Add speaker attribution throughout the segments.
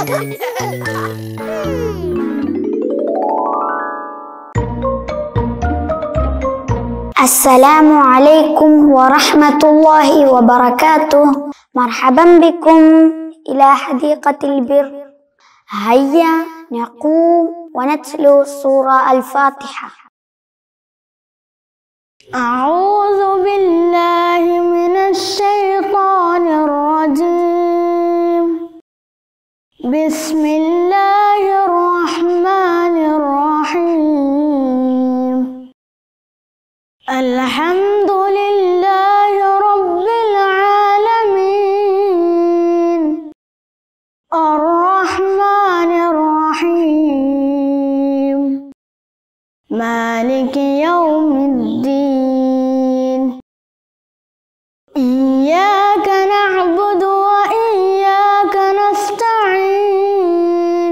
Speaker 1: السلام عليكم ورحمة الله وبركاته مرحبا بكم إلى حديقة البر هيا نقوم ونتلو سورة الفاتحة أعوذ بالله من الشيطان الرجيم بسم الله الرحمن الرحيم الحمد لله رب العالمين الرحمن الرحيم مالك يوم الدين إياك نعبد وإياك نستعين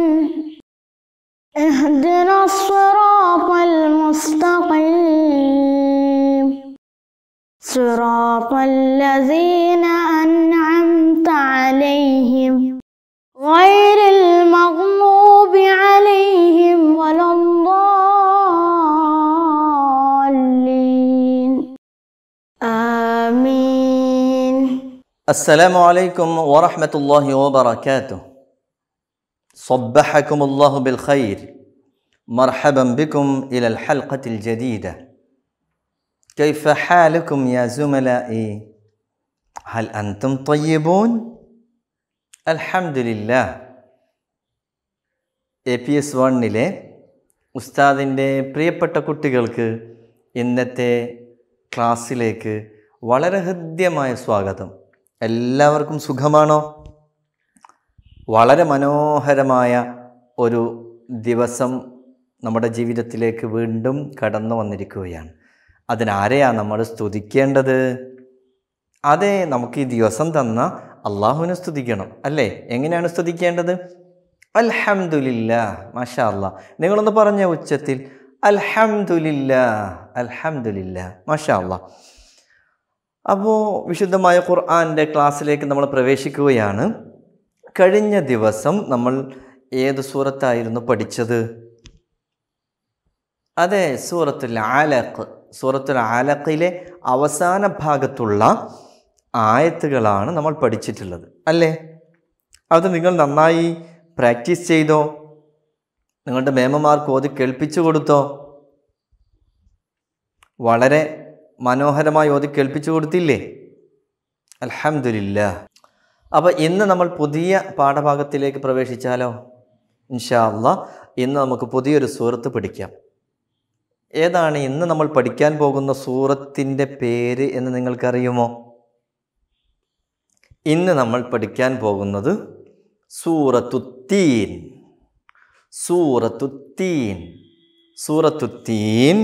Speaker 1: اهدنا الصراط المستقيم صراط الذين أنعمت عليهم غير المغضوب عليهم ولا الضالين آمين
Speaker 2: السلام عليكم ورحمة الله وبركاته صبحكم الله بالخير مرحبا بكم إلى الحلقة الجديدة كيف حالكم يا زملائي هل أنتم طيبون الحمد لله A P S വണ്ണിലെ ഉസ്താദിൻ്റെ പ്രിയപ്പെട്ട കുട്ടികൾക്ക് ഇന്നത്തെ ക്ലാസ്സിലേക്ക് വളരെ ഹൃദ്യമായ സ്വാഗതം എല്ലാവർക്കും സുഖമാണോ വളരെ മനോഹരമായ ഒരു ദിവസം നമ്മുടെ ജീവിതത്തിലേക്ക് വീണ്ടും കടന്നു വന്നിരിക്കുകയാണ് അതിനാരെയാണ് നമ്മൾ സ്തുതിക്കേണ്ടത് അതെ നമുക്ക് ഈ ദിവസം തന്ന അള്ളാഹുവിനെ സ്തുതിക്കണം അല്ലേ എങ്ങനെയാണ് സ്തുതിക്കേണ്ടത് അൽഹംദുലില്ല മാഷാ അല്ലാ നിങ്ങളൊന്ന് പറഞ്ഞ ഉച്ചത്തിൽ അൽഹംദുലില്ല അൽഹംദുലില്ല മാഷാ അല്ലാ അപ്പോൾ വിശുദ്ധമായ ഖുർആൻ്റെ ക്ലാസ്സിലേക്ക് നമ്മൾ പ്രവേശിക്കുകയാണ് കഴിഞ്ഞ ദിവസം നമ്മൾ ഏത് സൂറത്തായിരുന്നു പഠിച്ചത് അതെ സൂറത്തുൽ ആലഖ് സൂറത്തുൽ ആലഖിലെ അവസാന ഭാഗത്തുള്ള ആയത്തുകളാണ് നമ്മൾ പഠിച്ചിട്ടുള്ളത് അല്ലേ അത് നിങ്ങൾ നന്നായി പ്രാക്ടീസ് ചെയ്തോ നിങ്ങളുടെ മേമമാർക്ക് ഓതി കേൾപ്പിച്ചു കൊടുത്തോ വളരെ മനോഹരമായി ഓതി കേൾപ്പിച്ചു കൊടുത്തില്ലേ അൽഹംദുലില്ല അപ്പോൾ ഇന്ന് നമ്മൾ പുതിയ പാഠഭാഗത്തിലേക്ക് പ്രവേശിച്ചാലോ ഇൻഷാ അല്ലാ ഇന്ന് നമുക്ക് പുതിയൊരു സൂറത്ത് പഠിക്കാം ഏതാണ് ഇന്ന് നമ്മൾ പഠിക്കാൻ പോകുന്ന സൂറത്തിൻ്റെ പേര് എന്ന് നിങ്ങൾക്കറിയുമോ ഇന്ന് നമ്മൾ പഠിക്കാൻ പോകുന്നത് സൂറത്തുത്തീൻ സൂറത്തുത്തീൻ സൂറത്തുത്തീൻ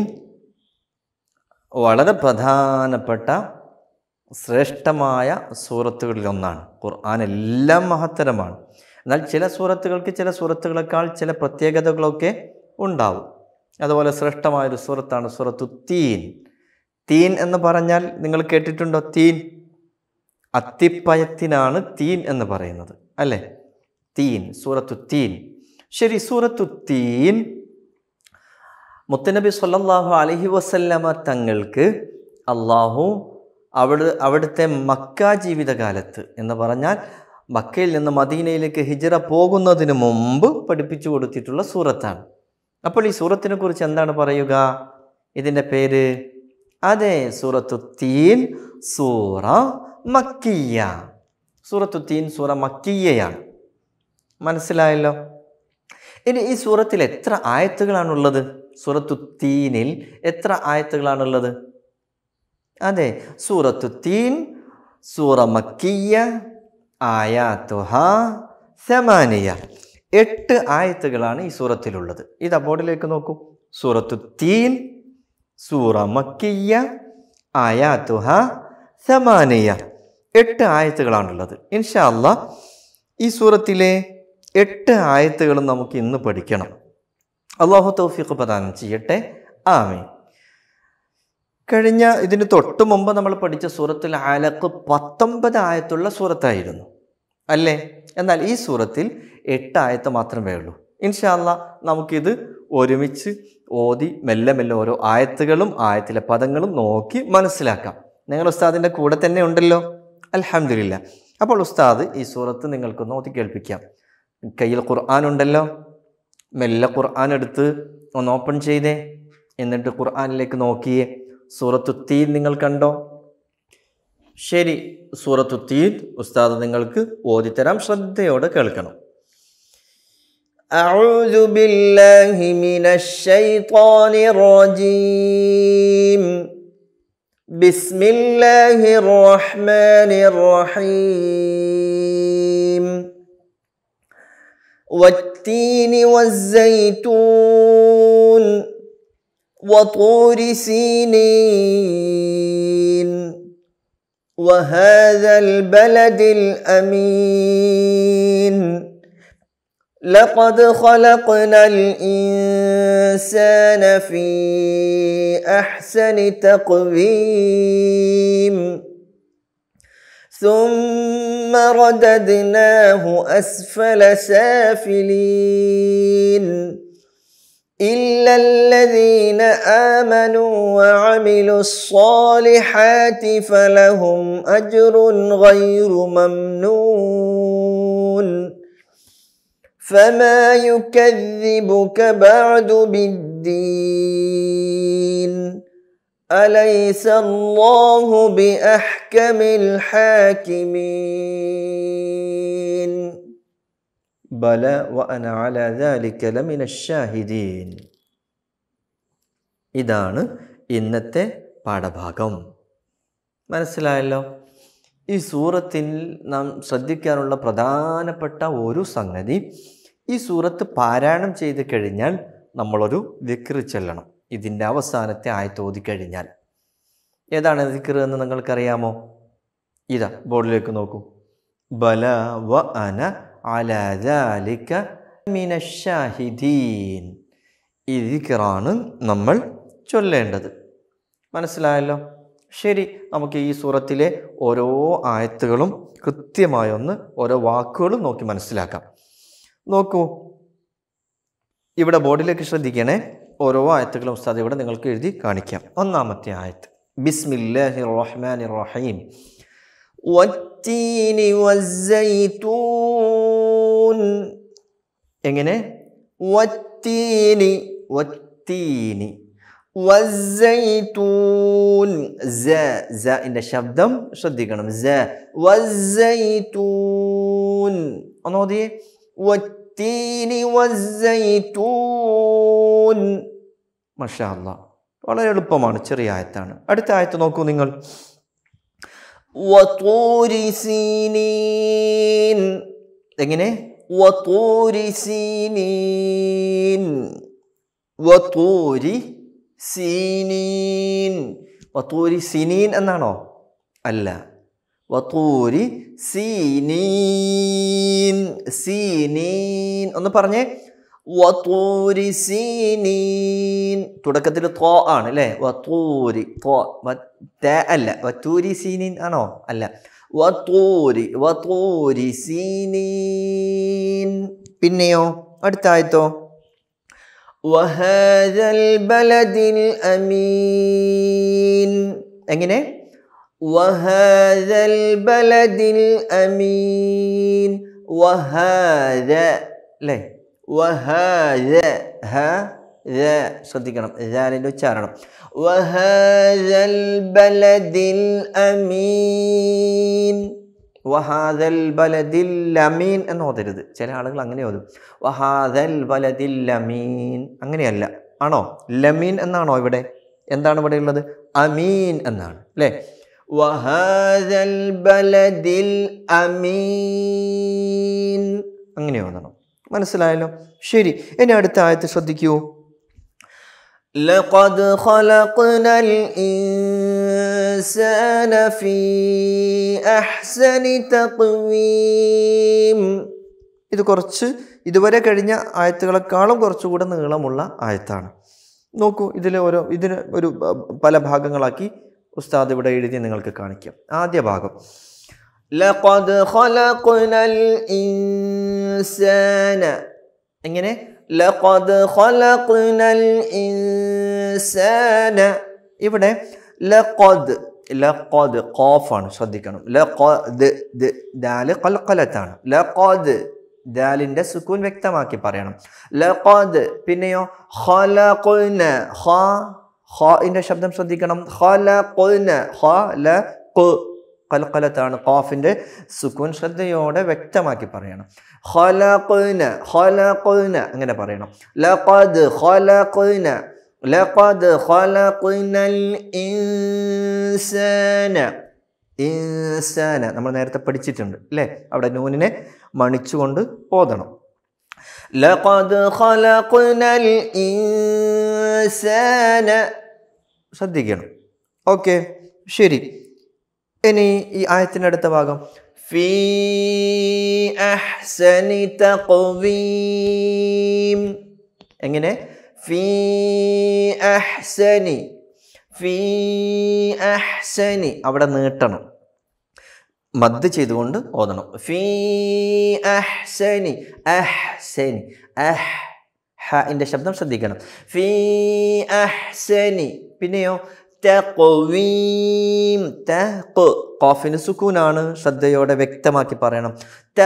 Speaker 2: വളരെ പ്രധാനപ്പെട്ട ശ്രേഷ്ഠമായ സൂറത്തുകളിലൊന്നാണ് ഖുർആൻ എല്ലാം മഹത്തരമാണ് എന്നാൽ ചില സൂറത്തുകൾക്ക് ചില സൂറത്തുകളെക്കാൾ ചില പ്രത്യേകതകളൊക്കെ ഉണ്ടാവും അതുപോലെ ശ്രേഷ്ഠമായൊരു സൂറത്താണ് സൂറത്തു തീൻ തീൻ എന്ന് പറഞ്ഞാൽ നിങ്ങൾ കേട്ടിട്ടുണ്ടോ തീൻ അത്തിപ്പയത്തിനാണ് തീൻ എന്ന് പറയുന്നത് അല്ലേ തീൻ സൂറത്തു തീൻ ശരി സൂറത്തു തീൻ മുത്തനബി സല്ലല്ലാഹു അലൈഹി വസല്ലമ തങ്ങൾക്ക് അള്ളാഹു അവിടെ അവിടുത്തെ മക്ക ജീവിതകാലത്ത് എന്ന് പറഞ്ഞാൽ മക്കയിൽ നിന്ന് മദീനയിലേക്ക് ഹിജറ പോകുന്നതിന് മുമ്പ് പഠിപ്പിച്ചു കൊടുത്തിട്ടുള്ള സൂറത്താണ് അപ്പോൾ ഈ സൂറത്തിനെ കുറിച്ച് എന്താണ് പറയുക ഇതിൻ്റെ പേര് അതെ സൂറത്തു തീൻ സൂറ മക്കിയ സൂറത്തു തീൻ സൂറ മക്കിയയാണ് മനസ്സിലായല്ലോ ഇനി ഈ സൂറത്തിൽ എത്ര ആയത്തുകളാണുള്ളത് സൂറത്തു തീനിൽ എത്ര ആയത്തുകളാണുള്ളത് അതെ സൂറത്തു തീൻ സൂറ മക്കിയ ആയാത്തുഹ സമാനിയ എട്ട് ആയത്തുകളാണ് ഈ സൂറത്തിലുള്ളത് ഇത് ബോർഡിലേക്ക് നോക്കൂ സൂറത്തു തീൻ സൂറ മക്കിയ ആയാത്തുഹ സമാനിയ എട്ട് ആയത്തുകളാണുള്ളത് ഇൻഷാ അല്ലാ ഈ സൂറത്തിലെ എട്ട് ആയത്തുകളും നമുക്ക് ഇന്ന് പഠിക്കണം അള്ളാഹു തൗഫീഖ് പ്രദാനം ചെയ്യട്ടെ ആമീൻ കഴിഞ്ഞ ഇതിന് തൊട്ട് മുമ്പ് നമ്മൾ പഠിച്ച സൂറത്തുൽ ആലക്ക് പത്തൊമ്പത് ആയത്തുള്ള സൂറത്തായിരുന്നു അല്ലേ എന്നാൽ ഈ സൂറത്തിൽ എട്ട് ആയത്ത് മാത്രമേ ഉള്ളൂ ഇൻഷാല്ല നമുക്കിത് ഒരുമിച്ച് ഓതി മെല്ലെ മെല്ലെ ഓരോ ആയത്തുകളും ആയത്തിലെ പദങ്ങളും നോക്കി മനസ്സിലാക്കാം നിങ്ങൾ ഉസ്താദിൻ്റെ കൂടെ തന്നെ ഉണ്ടല്ലോ അൽഹംദുലില്ല അപ്പോൾ ഉസ്താദ് ഈ സൂറത്ത് നിങ്ങൾക്കൊന്ന് ഓതി കേൾപ്പിക്കാം കയ്യിൽ ഖുർആൻ ഉണ്ടല്ലോ മെല്ലെ ഖുർആൻ എടുത്ത് ഒന്ന് ഓപ്പൺ ചെയ്തേ എന്നിട്ട് ഖുർആനിലേക്ക് നോക്കിയേ സൂറത്തു തീൻ നിങ്ങൾ കണ്ടോ ശരി സൂറത്തു തീൻ ഉസ്താദ് നിങ്ങൾക്ക് ഓതിത്തരാം ശ്രദ്ധയോടെ കേൾക്കണം أعوذ بالله من الشيطان الرجيم بسم الله الرحمن الرحيم والتين والزيتون وطور سينين وهذا البلد الأمين لقد خلقنا الإنسان في أحسن تقويم ثم رددناه أسفل سافلين إلا الذين آمنوا وعملوا الصالحات فلهم أجر غير ممنون فما يكذبك بعد بالدين أليس الله بأحكم الحاكمين بلى وأنا على ذلك لمن الشاهدين ഇതാണ് ഇന്നത്തെ പാഠഭാഗം മനസ്സിലായല്ലോ ഈ സൂറത്തിൽ നാം ശ്രദ്ധിക്കാനുള്ള പ്രധാനപ്പെട്ട ഒരു സംഗതി ഈ സൂറത്ത് പാരായണം ചെയ്ത് കഴിഞ്ഞാൽ നമ്മളൊരു വിക്ർ ചെല്ലണം ഇതിൻ്റെ അവസാനത്തെ ആയത്തോതി കഴിഞ്ഞാൽ ഏതാണ് വിക്ർ എന്ന് നിങ്ങൾക്കറിയാമോ ഇതാ ബോർഡിലേക്ക് നോക്കൂ ബല വ അന അലാലിക്ക മിനഷാഹിദീൻ ഈ വിക്റാണ് നമ്മൾ ചൊല്ലേണ്ടത് മനസ്സിലായല്ലോ ശരി നമുക്ക് ഈ സൂറത്തിലെ ഓരോ ആയത്തുകളും കൃത്യമായൊന്ന് ഓരോ വാക്കുകളും നോക്കി മനസ്സിലാക്കാം നോക്കൂ ഇവിടെ ബോർഡിലേക്ക് ശ്രദ്ധിക്കണേ ഓരോ ആയത്തുകളും ഉസ്താദ് ഇവിടെ നിങ്ങൾക്ക് എഴുതി കാണിക്കാം ഒന്നാമത്തെ ആയത്ത് ബിസ്മില്ലാഹി റഹ്മാൻ റഹീം വത്തീനി വസ്സൈത്തൂൻ എങ്ങനെ വത്തീനി വത്തീനി വസ്സൈത്തൂൻ സ സഇന്റെ ശബ്ദം ശ്രദ്ധിക്കണം സ വസ്സൈത്തൂൻ ഒന്ന് ഓതിയേ വത്തീനി വസ്സൈത്തൂൻ മഷാ അല്ലാ വളരെ എളുപ്പമാണ് ചെറിയ ആയത്താണ് അടുത്ത ആയത്ത് നോക്കൂ നിങ്ങൾ വത്തൂരി സീനീൻ എങ്ങനെ വത്തൂരി സീനീൻ വത്തൂരി സീനീൻ വത്തൂരി സിനീൻ എന്നാണോ അല്ല വത്തൂരി സീനീൻ സീനീൻ ഒന്ന് പറഞ്ഞേ വത്തൂരി സീനീൻ തുടക്കത്തിൽ തോ ആണ് അല്ലേ വത്തൂരി തോ ത അല്ല വത്തൂരി സീനീൻ ആണോ അല്ല വത്തൂരി വത്തൂരി സീനീൻ പിന്നെയോ അടുത്ത ആയത്തോ وهذا البلد الأمين എങ്ങനെ وهذا البلد الأمين وهذا അല്ലേ وهذا هذا ശ്രദ്ധിക്കണം ذാലിൻ്റെ ഉച്ചാരണം وهذا البلد الأمين വഹാദൽ ബലദിൽ ലമീൻ എന്ന് ഓതരുത് ചില ആളുകൾ അങ്ങനെ ഓതും വഹാദൽ ബലദിൽ ലമീൻ അങ്ങനെയല്ല ആണോ ലമീൻ എന്നാണോ ഇവിടെ എന്താണ് ഇവിടെ ഉള്ളത് അമീൻ എന്നാണ് അല്ലേ വഹാദൽ ബലദിൽ അമീൻ അങ്ങനെ ഓതണം മനസ്സിലായല്ലോ ശരി ഇനി അടുത്ത ആയത്ത് ശ്രദ്ധിക്കൂ لقد خلقنا الإنسان في أحسن تقويم ഇത് കുറച്ച് ഇതുവരെ കഴിഞ്ഞ ആയത്തുകളെക്കാളും കുറച്ചുകൂടെ നീളമുള്ള ആയത്താണ് നോക്കൂ ഇതിൽ ഓരോ ഇതിന് ഒരു ബ- പല ഭാഗങ്ങളാക്കി ഉസ്താദ് ഇവിടെ എഴുതി നിങ്ങൾക്ക് കാണിക്കാം ആദ്യ ഭാഗം ലഖദ് ഖലഖ്നൽ ഇൻസാന എങ്ങനെ ലഖദ് ഖലഖ്നൽ ഇൻസാന ഇവിടെ ലഖദ് ലഖദ് ഖാഫാണ് ശ്രദ്ധിക്കണം ലഖദ് ദ് ദാല് ഖൽഖലത്താണ് ലഖദ് ദാലിന്റെ സുക്കൂൻ വ്യക്തമാക്കി പറയണം ലഖദ് പിന്നെയോ ഖലഖ്ന ഖ ഖാഇന്റെ ശബ്ദം ശ്രദ്ധിക്കണം ഖലഖ്ന ഖലഖ് ഖൽഖലത്താണ് ഖാഫിന്റെ സുക്കൂൻ ശ്രദ്ധയോടെ വ്യക്തമാക്കി പറയണം ഖലഖ്ന ഖലഖ്ന അങ്ങനെ പറയണം ലഖദ് ഖലഖ്ന ലഖദ് ഖലഖ്നൽ ഇൻസാന ഇൻസാന നമ്മൾ നേരത്തെ പഠിച്ചിട്ടുണ്ട് അല്ലേ അവിടെ നൂനിനെ മണിച്ചുകൊണ്ട് ഓതണം ലഖദ് ഖലഖ്നൽ ഇൻസാന ശ്രദ്ധിക്കണം ഓക്കെ ശരി ഇനി ഈ ആയത്തിൻ്റെ അടുത്ത ഭാഗം ഫീ അഹ്സനി തഖ്വീം എങ്ങനെ ഫീ അഹ്സനി ഫീ അഹ്സനി അവിടെ നീട്ടണം മദ് ചെയ്തുകൊണ്ട് ഓതണം ഫീ അഹ്സനി അഹ്സനി അഹ് ഹിന്റെ ശബ്ദം ശ്രദ്ധിക്കണം ഫീ അഹ്സനി പിന്നെയോ തഖ്വീം തഖ് ഖാഫിന് സുക്കൂനാണ് ശ്രദ്ധയോടെ വ്യക്തമാക്കി പറയണം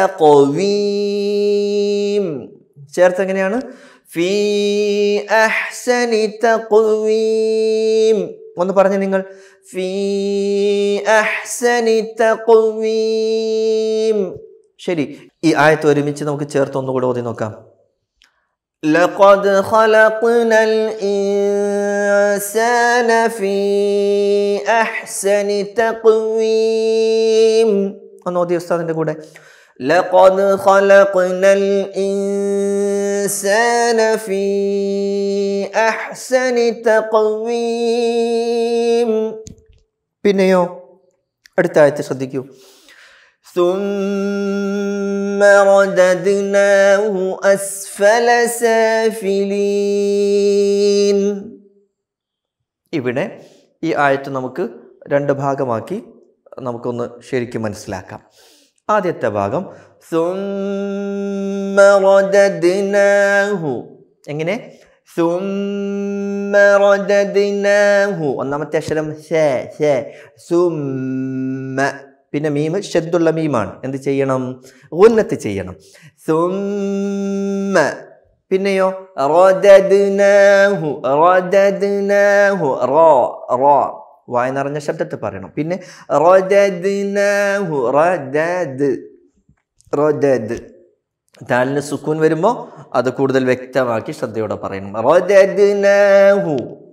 Speaker 2: തഖ്വീം ചേർത്ത് എങ്ങനെയാണ് ഫീ അഹ്സനി തഖ്വീം ഒന്ന് പറഞ്ഞു നിങ്ങൾ ഫീ അഹ്സനി തഖ്വീം ശരി ഈ ആയത്ത് ഒരുമിച്ച് നമുക്ക് ചേർത്ത് ഒന്നുകൂടെ ഓതി നോക്കാം لقد خلقنا الإنسان في أحسن تقويم ഒന്ന് ഓതി ഉസ്താദിൻ്റെ കൂടെ لقد خلقنا الإنسان في أحسن تقويم പിന്നെയോ അടുത്ത ആയത്ത് ശ്രദ്ധിക്കൂ ثم رددناه أسفل سافلين ഇവിടെ ഈ ആയത്ത് നമുക്ക് രണ്ട് ഭാഗമാക്കി നമുക്കൊന്ന് ശരിക്കും മനസ്സിലാക്കാം ആദ്യത്തെ ഭാഗം ثم رددناه എങ്ങനെ ثم رددناه ഒന്നാമത്തെ അക്ഷരം സ സ സുമ്മ പിന്നെ മീമ് ഷദ്ദുള്ള മീമാണ് എന്ത് ചെയ്യണം ഉന്നത്ത് ചെയ്യണം സുമ്മ പിന്നെയോ റദദ്നാഹു റദദ്നാഹു റോ റോ വായ നിറഞ്ഞ ശബ്ദത്തിൽ പറയണം പിന്നെ റദദ്നാഹു റദദ് റദദ് ദാലിന് സുക്കൂൻ വരുമ്പോൾ അത് കൂടുതൽ വ്യക്തമാക്കി ശ്രദ്ധയോടെ പറയണം റദദ്നാഹു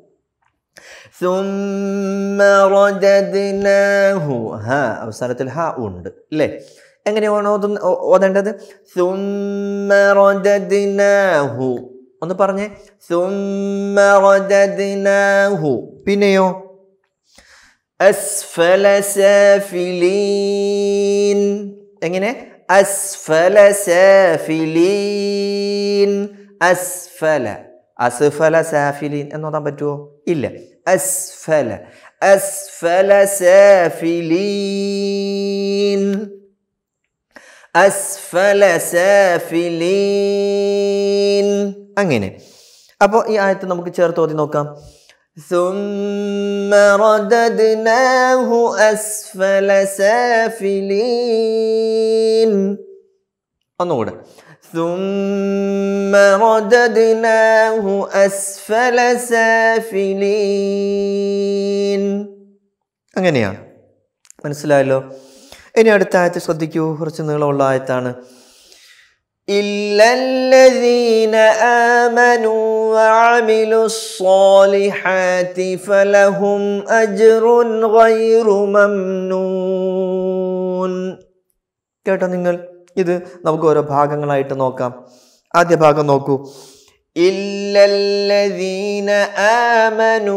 Speaker 2: ثم رددناه ഹാ അവസാനത്തിൽ ഹാ ഉണ്ട് അല്ലേ എങ്ങനെയാണ് ഓതുന്ന ഓ- ഓതേണ്ടത് ثم رددناه ഒന്ന് പറഞ്ഞേ ثم رددناه പിന്നെയോ അസ്ഫല സാഫിലീൻ എങ്ങനെ അസ്ഫല സാഫിലീൻ അസ്ഫല അസ്ഫല സാഫിലീൻ എന്നോതാൻ പറ്റുമോ ഇല്ല അസ്ഫല അസ്ഫല സാഫിലീൻ അസ്ഫല സാഫിലീൻ അങ്ങനെ അപ്പോൾ ഈ ആയത്ത് നമുക്ക് ചേർത്ത് ഓതി നോക്കാം ثم رددناه أسفل سافلين ഒന്നുകൂടെ ثم رددناه أسفل سافلين അങ്ങനെയാണ് മനസ്സിലായല്ലോ ഇനി അടുത്ത ആയത്ത് ശ്രദ്ധിക്കൂ കുറച്ച് നീളമുള്ള ആയത്താണ് إلا الذين آمنوا وعملوا الصالحات فلهم أجر غير ممنون കേട്ടോ നിങ്ങൾ ഇത് നമുക്ക് ഓരോ ഭാഗങ്ങളായിട്ട് നോക്കാം ആദ്യ ഭാഗം നോക്കൂ ഇല്ലല്ലദീന ആമനു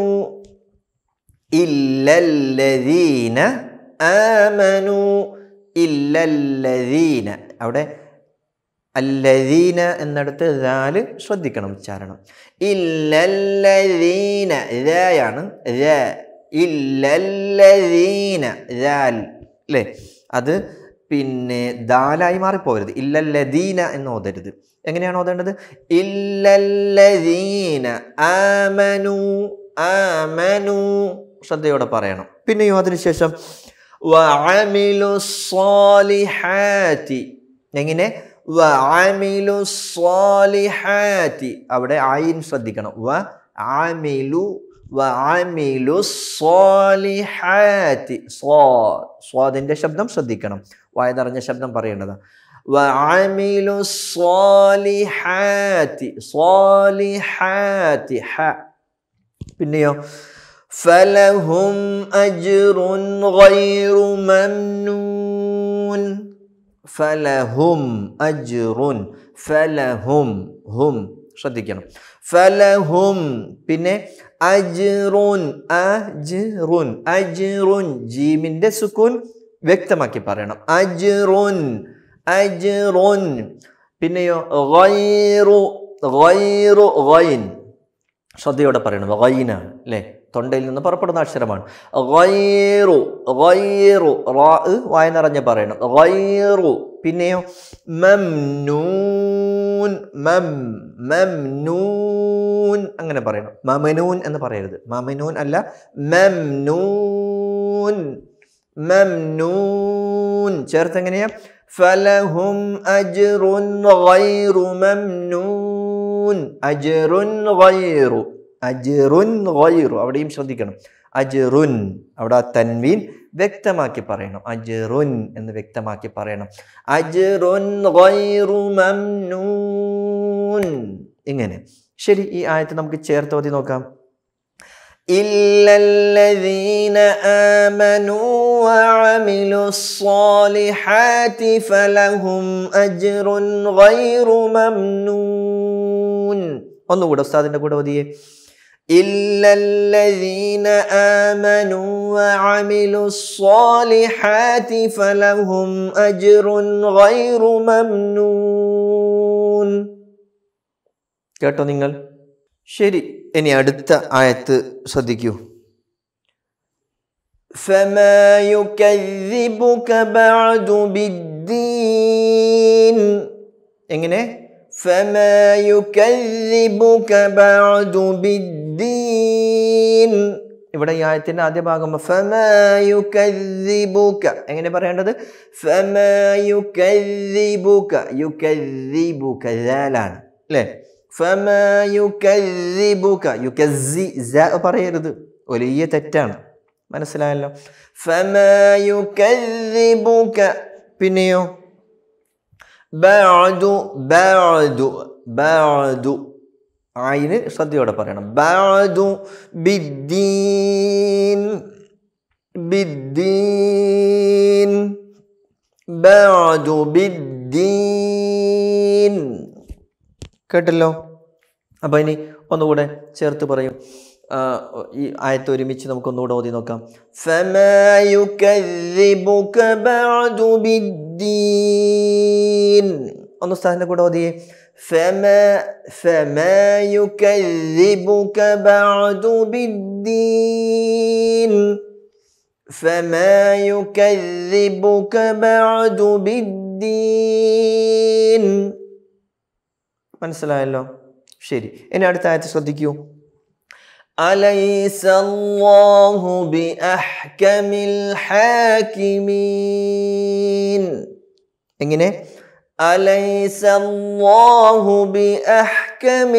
Speaker 2: ഇല്ലല്ലദീന ആമനു ഇല്ലല്ലദീന അവിടെ അല്ലദീന എന്നിടത്ത് ദാല് ശ്രദ്ധിക്കണം ഉച്ചാരണം ഇല്ലല്ലദീന ദായാണ് ദ ഇല്ലല്ലദീന ദാൽ അല്ലേ അത് പിന്നെ ദാലായി മാറിപ്പോകരുത് ഇല്ലല്ലദീന എന്ന് ഓതരുത് എങ്ങനെയാണ് ഓതേണ്ടത് ഇല്ലല്ലദീന ആമനു ആമനു ശ്രദ്ധയോടെ പറയണം പിന്നെയോ അതിനുശേഷം വഅമിലു സ്വാലിഹാത്തി എങ്ങനെ വഅമിലു സ്വാലിഹാത്തി അവിടെ ആയിൻ ശ്രദ്ധിക്കണം വ ആമിലു വഅമിലു സ്വാലിഹാത്തി സ്വാ സ്വാദിൻ്റെ ശബ്ദം ശ്രദ്ധിക്കണം വായ നിറഞ്ഞ ശബ്ദം പറയേണ്ടത് വഅമിലു സ്വാലിഹാത്തി സ്വാലിഹാത്തി ഹ പിന്നെയോ ഫലഹും അജ്റുൻ ഗൈറു മംനൂൻ ഫലഹും അജ്റുൻ ഫലഹും ഹും ശ്രദ്ധിക്കണം ഫലഹും പിന്നെ അജ്റുൻ അജ്റുൻ അജ്റുൻ ജീമിൻ്റെ സുക്കൂൻ വ്യക്തമാക്കി പറയണം അജ്റുൻ അജ്റുൻ പിന്നെയോ ഗൈറു ഗൈറു ഗൈൻ ശ്രദ്ധയോടെ പറയണം ഗൈനാണ് അല്ലേ തൊണ്ടയിൽ നിന്ന് പുറപ്പെടുന്ന അക്ഷരമാണ് ഗൈറു ഗൈറു റാ വായ നിറഞ്ഞ് പറയണം ഗൈറു പിന്നെയോ മംനൂൻ മം മംനൂൻ അങ്ങനെ പറയണം മമനൂൻ എന്ന് പറയരുത് മമനൂൻ അല്ല മംനൂൻ മംനൂൻ ചേർത്ത് എങ്ങനെയാ ഫലഹും അജ്റുൻ ഗൈറു മംനൂൻ അജ്റുൻ ഗൈറു അജ്റുൻ ഗൈറു അവിടെയും ശ്രദ്ധിക്കണം അജ്റുൻ അവിടെ ആ തൻവീൻ വ്യക്തമാക്കി പറയണം അജ്റുൻ എന്ന് വ്യക്തമാക്കി പറയണം അജ്റുൻ ഗൈറു മംനൂൻ ഇങ്ങനെ ശരി ഈ ആയത്ത് നമുക്ക് ചേർത്ത് ഓതി നോക്കാം إلا الذين آمنوا وعملوا الصالحات فلهم أجر غير ممنون ഒന്നുകൂടെ ഉസ്താദിന്റെ കൂടെ ഓതിയേ إلا الذين آمنوا وعملوا الصالحات فلهم أجر غير ممنون കേട്ടോ നിങ്ങൾ ശരി ഇനി അടുത്ത ആയത്ത് ശ്രദ്ധിക്കൂ فما يكذبك بعد بالدين എങ്ങനെ فما يكذبك بعد بالدين ഇവിടെ ഈ ആയത്തിന്റെ ആദ്യ ഭാഗം فما يكذبك എങ്ങനെ പറയേണ്ടത് فما يكذبك يكذبك ذാലാണ് അല്ലേ فما يكذبك يكذي ز പറയരുത് വലിയ തെറ്റാണ് മനസ്സിലായല്ലോ فما يكذبك പിന്നെയോ بعد بعد بعد ആയിന് ശ്രദ്ധയോടെ പറയണം بعد بالدين بالدين بعد بالدين കേട്ടല്ലോ അപ്പോൾ ഇനി ഒന്നുകൂടെ ചേർത്ത് പറയും ആ, ഈ ആയത്ത് ഒരുമിച്ച് നമുക്ക് ഒന്നുകൂടെ ഓതി നോക്കാം فما يكذبك بعد بالدين ഒന്ന് സ്ഥാനത്തെ കൂടെ ഓതിയേ فما فما يكذبك بعد بالدين فما يكذبك بعد بالدين മനസ്സിലായല്ലോ ശരി ഇനി അടുത്ത ആയത്ത് ശ്രദ്ധിക്കൂ أليس الله بأحكم الحاكمين എങ്ങനെ أليس الله بأحكم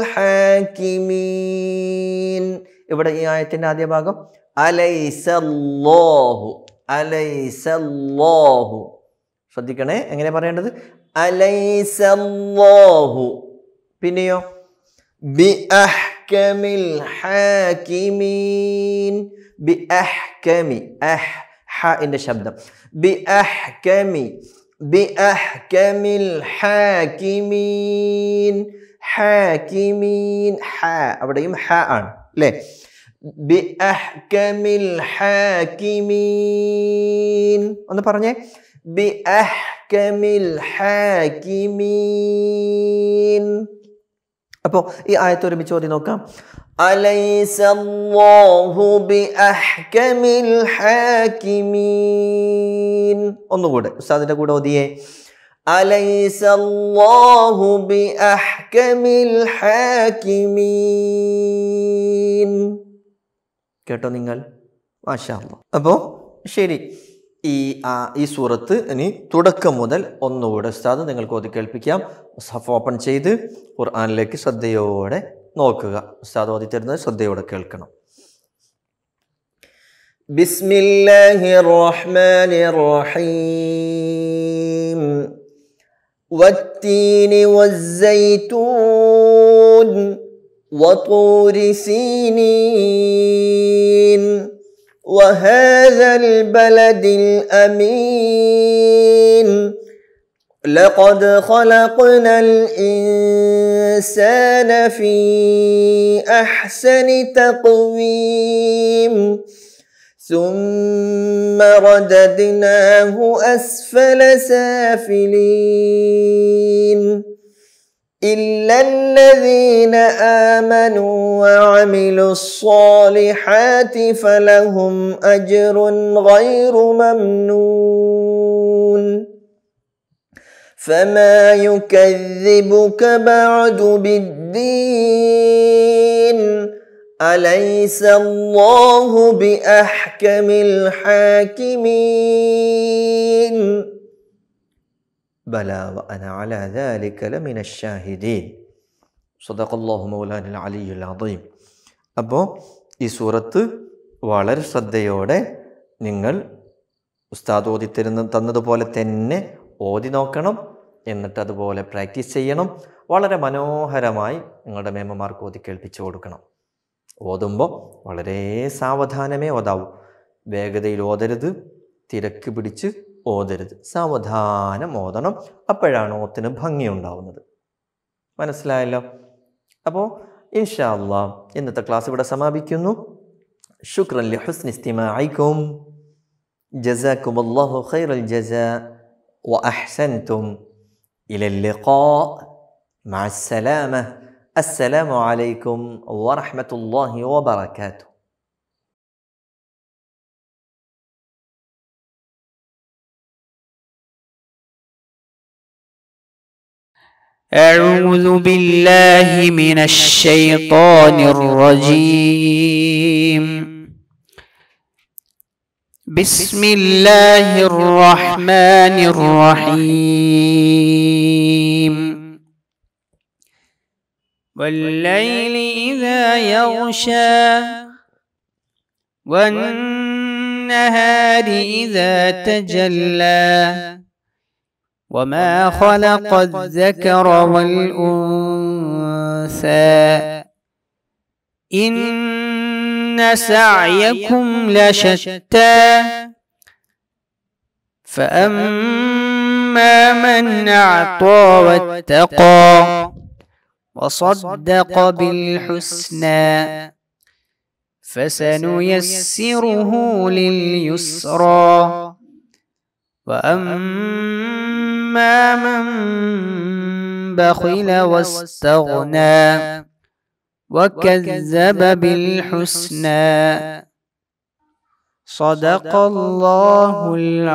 Speaker 2: الحاكمين ഇവിടെ ഈ ആയത്തിന്റെ ആദ്യ ഭാഗം അലൈസ അല്ലാഹു അലൈസ അല്ലാഹു ശ്രദ്ധിക്കണേ എങ്ങനെ പറയേണ്ടത് അലൈസ അല്ലാഹു പിന്നെയോ ബി അഹ്കമിൽ ഹാക്കിമീൻ ബി അഹ്കമി അഹ് ഹ ന്റെ ശബ്ദം ബി അഹ്കമി ബി അഹ്കമിൽ ഹാക്കിമീൻ ഹാക്കിമീൻ ഹ അവിടെയും ഹ ആണ് അല്ലേ ബി അഹ്കമിൽ ഹാക്കിമീൻ ഒന്ന് പറഞ്ഞേ ബി അഹ്കമിൽ ഹാക്കിമീൻ അപ്പോൾ ഈ ആയത്ത് ഒരുമിച്ച് ഓതി നോക്കാം അലൈസ അല്ലാഹു ബി അഹ്കമിൽ ഹാക്കിമീൻ ഒന്നുകൂടെ ഉസ്താദിന്റെ കൂടെ ഓതിയേ അലൈസ അല്ലാഹു ബി അഹ്കമിൽ ഹാകിമീൻ കേട്ടോ നിങ്ങൾ മാഷാ അപ്പോൾ ശരി ഈ ആ, ഈ സൂറത്ത് ഇനി തുടക്കം മുതൽ ഒന്നുകൂടെ ഉസ്താദ് നിങ്ങൾക്ക് ഓതി കേൾപ്പിക്കാം സഫ് ഓപ്പൺ ചെയ്ത് ഖുർആനിലേക്ക് ശ്രദ്ധയോടെ നോക്കുക ഉസ്താദ് ഓതി തരുന്നത് ശ്രദ്ധയോടെ കേൾക്കണം بسم الله الرحمن الرحيم والتين والزيتون وطور سينين وهذا البلد الأمين لقد خلقنا الإنسان في أحسن تقويم ثم رددناه أسفل سافلين إلا الذين آمنوا وعملوا الصالحات فلهم أجر غير ممنون فما يكذبك بعد بالدين أليس الله بأحكم الحاكمين بلى وأنا على ذلك لمن الشاهدين صدق الله مولانا العلي العظيم അപ്പോൾ ഈ സൂറത്ത് വളരെ ശ്രദ്ധയോടെ നിങ്ങൾ ഉസ്താദ് ഓതി തരുന്ന തന്നതുപോലെ തന്നെ ഓതി നോക്കണം എന്നിട്ട് അതുപോലെ പ്രാക്ടീസ് ചെയ്യണം വളരെ മനോഹരമായി നിങ്ങളുടെ മേമ്മമാർക്ക് ഓതി കേൾപ്പിച്ചു കൊടുക്കണം ഓതുമ്പോൾ വളരെ സാവധാനമേ ഓതാവൂ വേഗതയിൽ ഓതരുത് തിരക്ക് പിടിച്ച് ഓതരുത് സാവധാനം ഓതണം അപ്പോഴാണ് ഓത്തിന് ഭംഗിയുണ്ടാവുന്നത് മനസ്സിലായല്ലോ അപ്പോൾ ഇൻഷാ അള്ളാ ഇന്നത്തെ ക്ലാസ് ഇവിടെ സമാപിക്കുന്നു ശുക്രൻ ലി ഹുസ്നി ഇസ്തിമാഇക്കും جزاكم الله خير الجزاء وأحسنتم إلى اللقاء مع السلامة السلام عليكم ورحمة الله وبركاته
Speaker 3: أعوذ بالله من الشيطان الرجيم بسم الله الرحمن الرحيم والليل إذا يغشى والنهار إذا تجلى وما خلق الذكر والأنثى إن سعيكم لشتى فأما من أعطى واتقى وصدق بالحسنى فسنيسره لليسرى وأما من بخل واستغنى وكذب بالحسنى صدق الله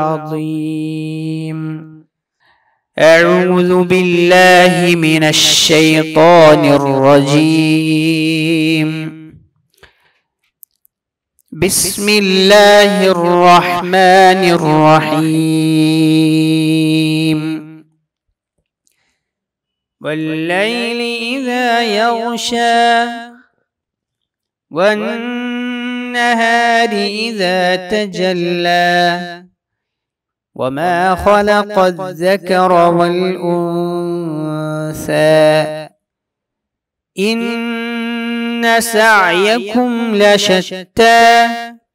Speaker 3: العظيم أعوذ بالله من الشيطان الرجيم بسم الله الرحمن الرحيم والليل إذا يغشى والنهار إذا تجلى وما خلق الذكر والأنثى إن سعيكم لشتى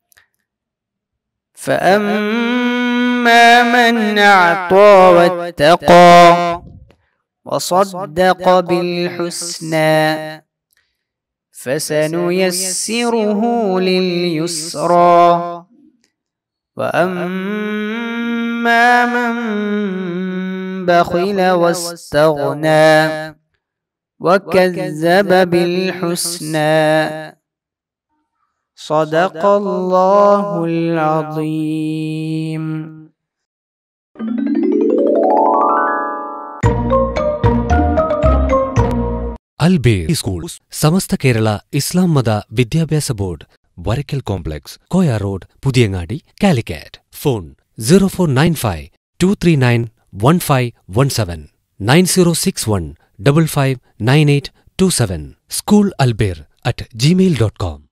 Speaker 3: فأما من أعطى واتقى وصدق بالحسنى فسنيسره لليسرى وأما من بخل واستغنى وكذب بالحسنى صدق الله العظيم
Speaker 4: Albir school Samastha Kerala Islam Matha Vidyabhyasa board Varakkal complex Koya road Puthiyangadi Calicut phone zero four nine five two three nine one five one seven nine zero six one double five nine eight two seven school Albir at Gmail dot com